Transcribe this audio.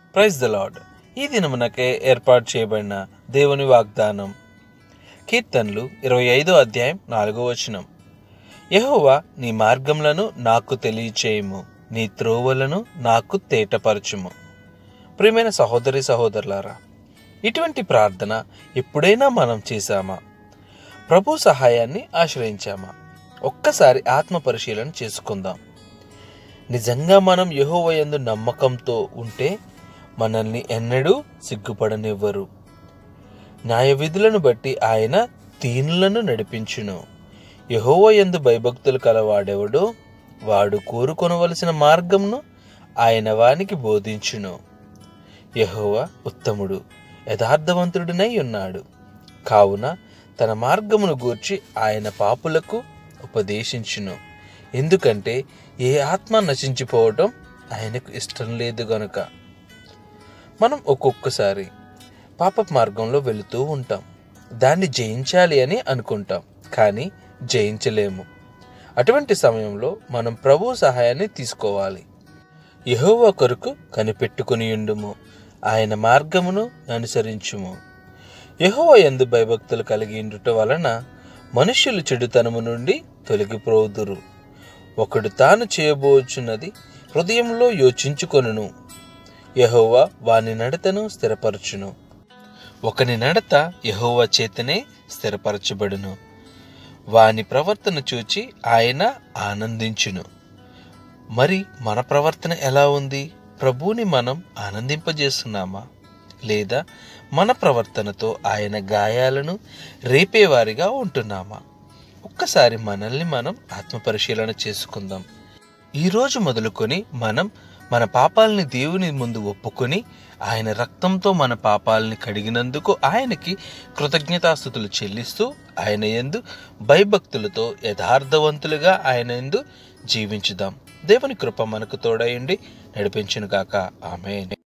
praise the lord ఈ దినమునకే ఏర్పాటు చేయబడిన దేవుని వాగ్దానం కీర్తనలు ఇరవై ఐదో అధ్యాయం నాలుగో వచనం యెహోవా నీ మార్గములను నాకు తెలియచేయము నీ త్రోవలను నాకు తేటపరచుము ప్రియమైన సహోదరి సహోదరులారా ఇటువంటి ప్రార్థన ఎప్పుడైనా మనం చేశామా ప్రభు సహాయాన్ని ఆశ్రయించామా ఒక్కసారి ఆత్మ పరిశీలన చేసుకుందాం నిజంగా మనం యెహోవయందు నమ్మకంతో ఉంటే మనల్ని ఎన్నడూ సిగ్గుపడనివ్వరు న్యాయ విధులను బట్టి ఆయన దీనులను నడిపించును యెహోవయందు భయభక్తులు కలవాడెవడో వాడు కోరుకొనవలసిన మార్గమును ఆయన వానికి బోధించును యెహోవా ఉత్తముడు యథార్థవంతుడినై ఉన్నాడు కావున తన మార్గమును గూర్చి ఆయన పాపులకు ఉపదేశించును ఎందుకంటే ఏ ఆత్మ నశించిపోవటం ఆయనకు ఇష్టం లేదు గనుక మనం ఒక్కొక్కసారి పాప మార్గంలో వెళుతూ ఉంటాం దాన్ని జయించాలి అని అనుకుంటాం కానీ జయించలేము అటువంటి సమయంలో మనం ప్రభు సహాయాన్ని తీసుకోవాలి యెహోవా కొరకు కనిపెట్టుకుని ఉండుము ఆయన మార్గమును అనుసరించుము యెహోవా ఎందు భయభక్తులు కలిగి ఉండుట వలన మనుష్యులు చెడుతనము నుండి తొలగిపోదురు ఒకడు తాను చేయబోచున్నది హృదయంలో యోచించుకొనును యెహోవా వాని నడతను స్థిరపరచును ఒకని నడత యెహోవా చేతనే స్థిరపరచబడును వాని ప్రవర్తన చూచి ఆయన ఆనందించును మరి మన ప్రవర్తన ఎలా ఉంది ప్రభువుని మనం ఆనందింపజేస్తున్నామా లేదా మన ప్రవర్తనతో ఆయన గాయాలను రేపేవారిగా ఉంటున్నామా ఒక్కసారి మనల్ని మనం ఆత్మపరిశీలన చేసుకుందాం ఈరోజు మొదలుకొని మనం మన పాపాలని దేవుని ముందు ఒప్పుకొని ఆయన రక్తంతో మన పాపాలని కడిగినందుకు ఆయనకి కృతజ్ఞతాస్థుతులు చెల్లిస్తూ ఆయన ఎందు భయభక్తులతో యథార్థవంతులుగా ఆయన ఎందు జీవించుదాం దేవుని కృప మనకు తోడయండి నడిపించును గాక ఆమె